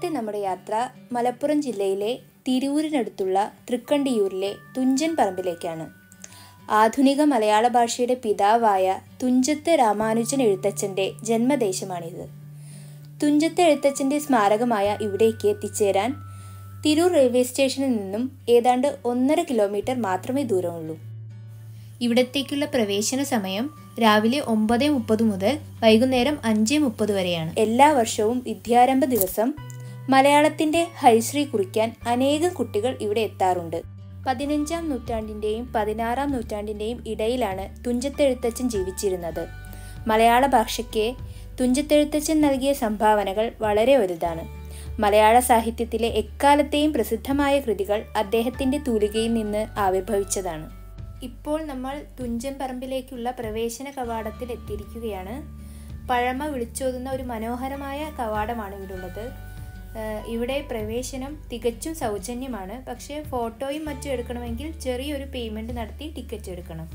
ഇന്നത്തെ നമ്മുടെ യാത്ര മലപ്പുറം ജില്ലയിലെ തിരൂരിനടുത്തുള്ള തൃക്കണ്ടിയൂരിലെ തുഞ്ചൻ പറമ്പിലേക്കാണ് ആധുനിക മലയാള ഭാഷയുടെ പിതാവായ തുഞ്ചത്ത് രാമാനുജൻ എഴുത്തച്ഛൻ്റെ ജന്മദേശമാണിത് തുഞ്ചത്ത് എഴുത്തച്ഛൻ്റെ സ്മാരകമായ ഇവിടേക്ക് എത്തിച്ചേരാൻ തിരൂർ റെയിൽവേ സ്റ്റേഷനിൽ നിന്നും ഏതാണ്ട് ഒന്നര കിലോമീറ്റർ മാത്രമേ ദൂരമുള്ളൂ ഇവിടത്തേക്കുള്ള പ്രവേശന സമയം രാവിലെ ഒമ്പത് മുപ്പത് മുതൽ വൈകുന്നേരം അഞ്ച് മുപ്പത് വരെയാണ് എല്ലാ വർഷവും വിദ്യാരംഭ ദിവസം മലയാളത്തിന്റെ ഹരിശ്രീ കുറിക്കാൻ അനേകം കുട്ടികൾ ഇവിടെ എത്താറുണ്ട് പതിനഞ്ചാം നൂറ്റാണ്ടിന്റെയും പതിനാറാം നൂറ്റാണ്ടിന്റെയും ഇടയിലാണ് തുഞ്ചത്തെഴുത്തച്ഛൻ ജീവിച്ചിരുന്നത് മലയാള ഭാഷയ്ക്ക് തുഞ്ചത്തെഴുത്തച്ഛൻ നൽകിയ സംഭാവനകൾ വളരെ വലുതാണ് മലയാള സാഹിത്യത്തിലെ എക്കാലത്തെയും പ്രസിദ്ധമായ കൃതികൾ അദ്ദേഹത്തിന്റെ തൂലികയിൽ നിന്ന് ആവിർഭവിച്ചതാണ് ഇപ്പോൾ നമ്മൾ തുഞ്ചൻ പറമ്പിലേക്കുള്ള പ്രവേശന കവാടത്തിൽ എത്തിയിരിക്കുകയാണ് പഴമ വിളിച്ചോതുന്ന ഒരു മനോഹരമായ കവാടമാണ് ഇവിടെ ഉള്ളത് ഏഹ് ഇവിടെ പ്രവേശനം തികച്ചും സൗജന്യമാണ് പക്ഷേ ഫോട്ടോയും മറ്റും എടുക്കണമെങ്കിൽ ചെറിയൊരു പേയ്മെന്റ് നടത്തി ടിക്കറ്റ് എടുക്കണം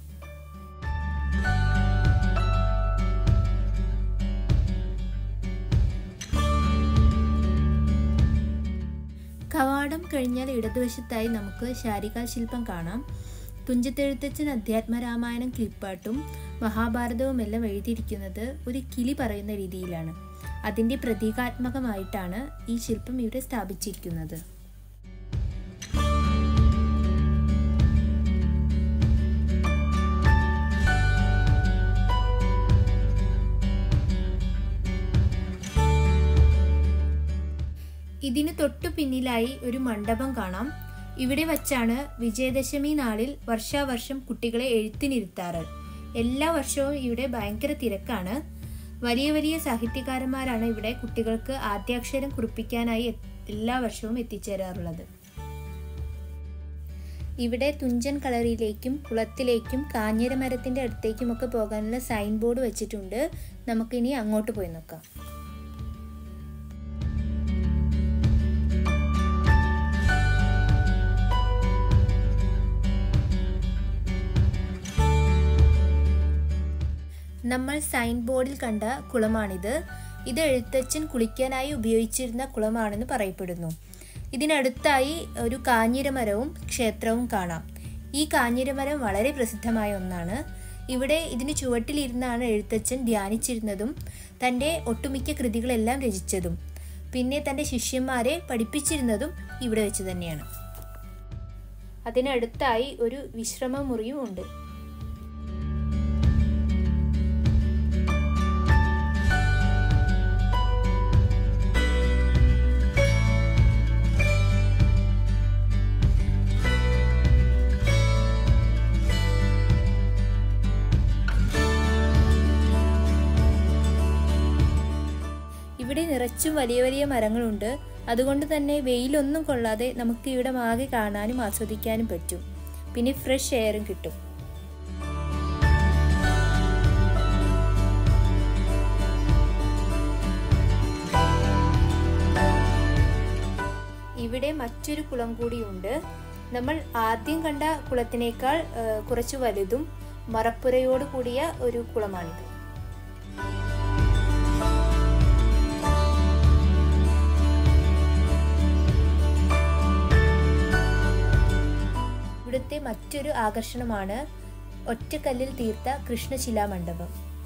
കവാടം കഴിഞ്ഞാൽ ഇടതുവശത്തായി നമുക്ക് ശാരികാ ശില്പം കാണാം തുഞ്ചത്തെഴുത്തച്ഛൻ അധ്യാത്മരാമായണം കിളിപ്പാട്ടും മഹാഭാരതവും എല്ലാം എഴുതിയിരിക്കുന്നത് ഒരു കിളി പറയുന്ന രീതിയിലാണ് അതിൻ്റെ പ്രതീകാത്മകമായിട്ടാണ് ഈ ശില്പം ഇവിടെ സ്ഥാപിച്ചിരിക്കുന്നത് ഇതിന് തൊട്ടു പിന്നിലായി ഒരു മണ്ഡപം കാണാം ഇവിടെ വച്ചാണ് വിജയദശമി നാളിൽ വർഷാവർഷം കുട്ടികളെ എഴുത്തിനിരുത്താറ് എല്ലാ വർഷവും ഇവിടെ ഭയങ്കര തിരക്കാണ് വലിയ വലിയ സാഹിത്യകാരന്മാരാണ് ഇവിടെ കുട്ടികൾക്ക് ആദ്യാക്ഷരം കുറിപ്പിക്കാനായി എ- എല്ലാ വർഷവും എത്തിച്ചേരാറുള്ളത് ഇവിടെ തുഞ്ചൻ കളറിയിലേക്കും കുളത്തിലേക്കും കാഞ്ഞിരമരത്തിന്റെ അടുത്തേക്കുമൊക്കെ പോകാനുള്ള സൈൻ ബോർഡ് വെച്ചിട്ടുണ്ട് നമുക്കിനി അങ്ങോട്ട് പോയി നോക്കാം നമ്മൾ സൈൻ ബോർഡിൽ കണ്ട കുളമാണിത് ഇത് എഴുത്തച്ഛൻ കുളിക്കാനായി ഉപയോഗിച്ചിരുന്ന കുളമാണെന്ന് പറയപ്പെടുന്നു ഇതിനടുത്തായി ഒരു കാഞ്ഞിരമരവും ക്ഷേത്രവും കാണാം ഈ കാഞ്ഞിരമരം വളരെ പ്രസിദ്ധമായ ഒന്നാണ് ഇവിടെ ഇതിന് ചുവട്ടിലിരുന്നാണ് എഴുത്തച്ഛൻ ധ്യാനിച്ചിരുന്നതും തൻ്റെ ഒട്ടുമിക്ക കൃതികളെല്ലാം രചിച്ചതും പിന്നെ തൻ്റെ ശിഷ്യന്മാരെ പഠിപ്പിച്ചിരുന്നതും ഇവിടെ വെച്ച് തന്നെയാണ് അതിനടുത്തായി ഒരു വിശ്രമ മുറിയും ഉണ്ട് ഇവിടെ നിറച്ചും വലിയ വലിയ മരങ്ങളുണ്ട് അതുകൊണ്ട് തന്നെ വെയിലൊന്നും കൊള്ളാതെ നമുക്ക് ഇവിടെ ആകെ കാണാനും ആസ്വദിക്കാനും പറ്റും പിന്നെ ഫ്രഷ് എയറും കിട്ടും ഇവിടെ മറ്റൊരു കുളം കൂടിയുണ്ട് നമ്മൾ ആദ്യം കണ്ട കുളത്തിനേക്കാൾ ആ, കുറച്ച് വലുതും മറപ്പുരയോട് കൂടിയ ഒരു കുളമാണിത് ഇവിടുത്തെ മറ്റൊരു ആകർഷണമാണ് ഒറ്റക്കല്ലിൽ തീർത്ത കൃഷ്ണശിലാ മണ്ഡപം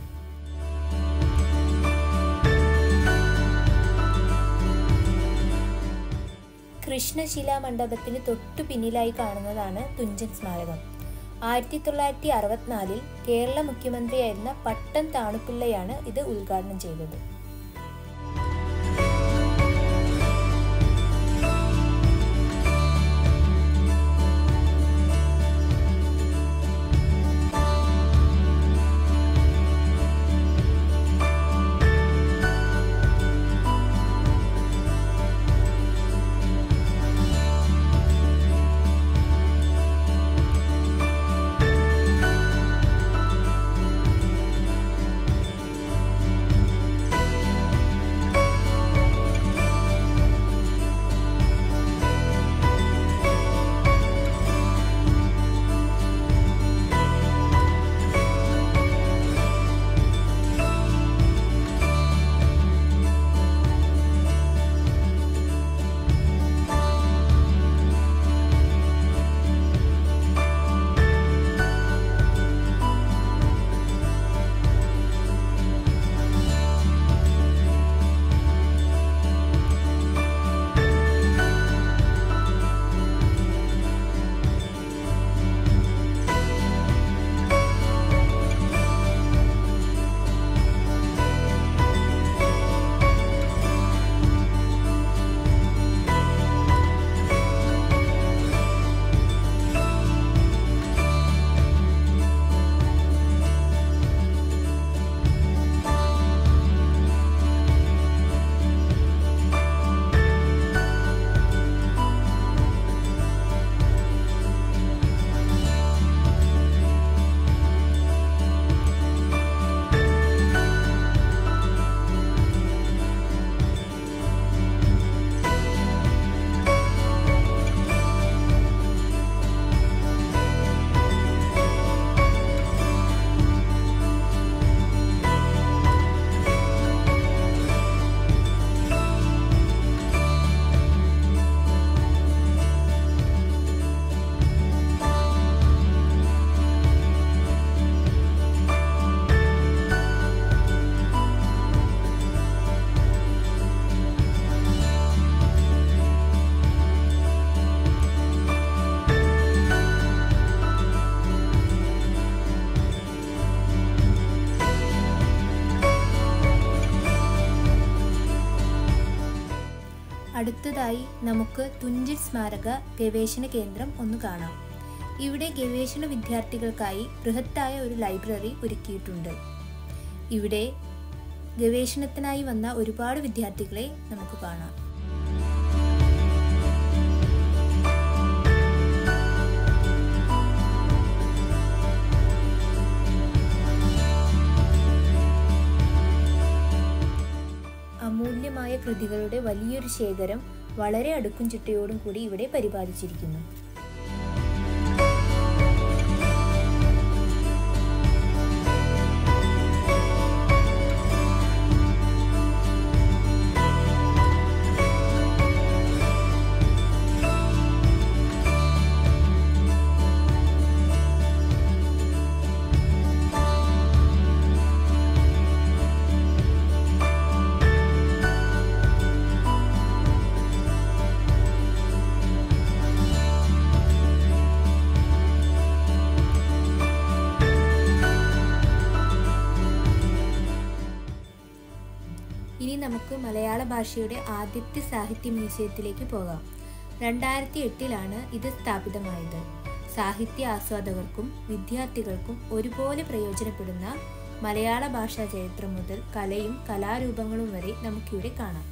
കൃഷ്ണശിലാ മണ്ഡപത്തിന് തൊട്ടു പിന്നിലായി കാണുന്നതാണ് തുഞ്ചൻ സ്മാരകം ആയിരത്തി തൊള്ളായിരത്തി അറുപത്തിനാലിൽ കേരള മുഖ്യമന്ത്രിയായിരുന്ന പട്ടം താണുപിള്ളയാണ് ഇത് ഉദ്ഘാടനം ചെയ്തത് അടുത്തതായി നമുക്ക് തുഞ്ചൻ സ്മാരക ഗവേഷണ കേന്ദ്രം ഒന്ന് കാണാം ഇവിടെ ഗവേഷണ വിദ്യാർത്ഥികൾക്കായി ബൃഹത്തായ ഒരു ലൈബ്രറി ഒരുക്കിയിട്ടുണ്ട് ഇവിടെ ഗവേഷണത്തിനായി വന്ന ഒരുപാട് വിദ്യാർത്ഥികളെ നമുക്ക് കാണാം അമൂല്യമായ കൃതികളുടെ വലിയൊരു ശേഖരം വളരെ അടുക്കും ചിട്ടയോടും കൂടി ഇവിടെ പരിപാലിച്ചിരിക്കുന്നു ഇനി നമുക്ക് മലയാള ഭാഷയുടെ ആദ്യത്തെ സാഹിത്യ മ്യൂസിയത്തിലേക്ക് പോകാം രണ്ടായിരത്തി എട്ടിലാണ് ഇത് സ്ഥാപിതമായത് സാഹിത്യ ആസ്വാദകർക്കും വിദ്യാർത്ഥികൾക്കും ഒരുപോലെ പ്രയോജനപ്പെടുന്ന മലയാള ഭാഷാ ചരിത്രം മുതൽ കലയും കലാരൂപങ്ങളും വരെ നമുക്കിവിടെ കാണാം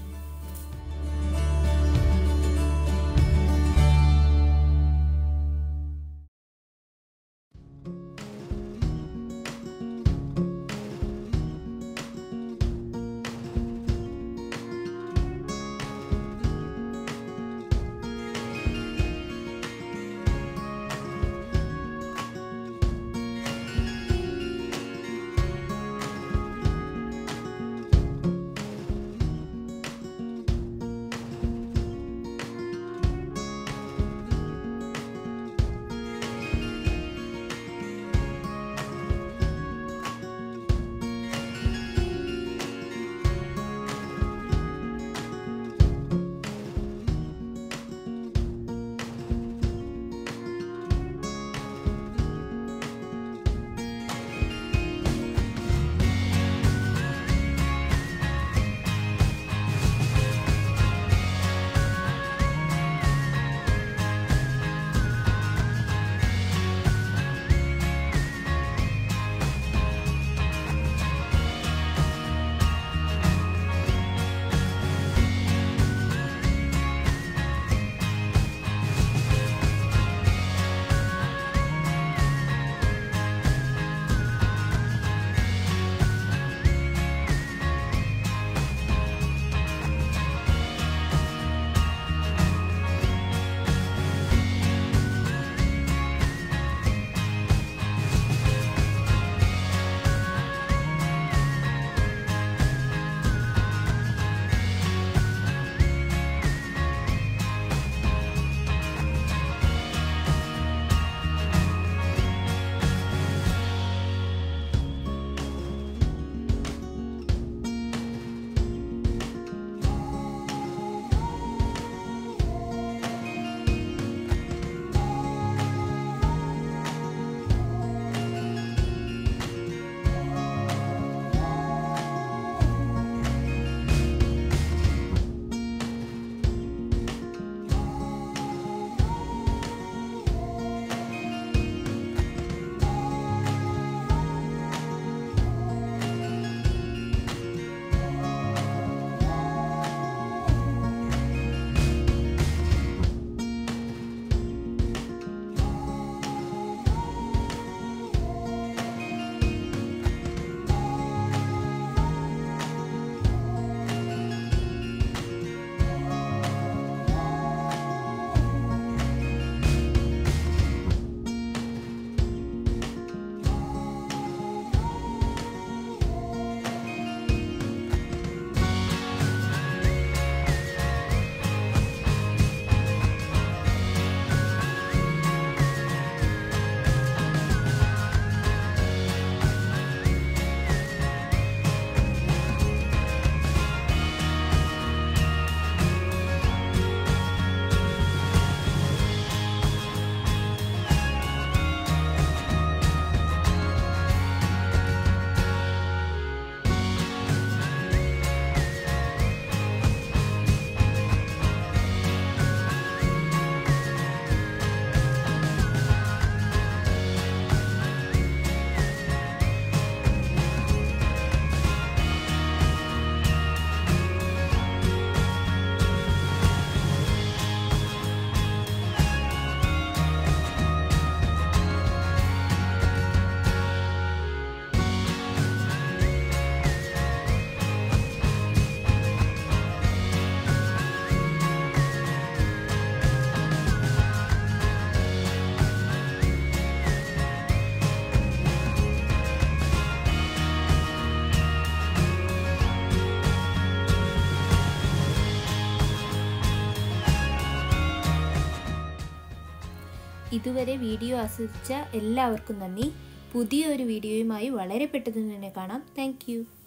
ഇതുവരെ വീഡിയോ ആസ്വദിച്ച എല്ലാവർക്കും നന്ദി പുതിയൊരു വീഡിയോയുമായി വളരെ പെട്ടെന്ന് തന്നെ കാണാം താങ്ക്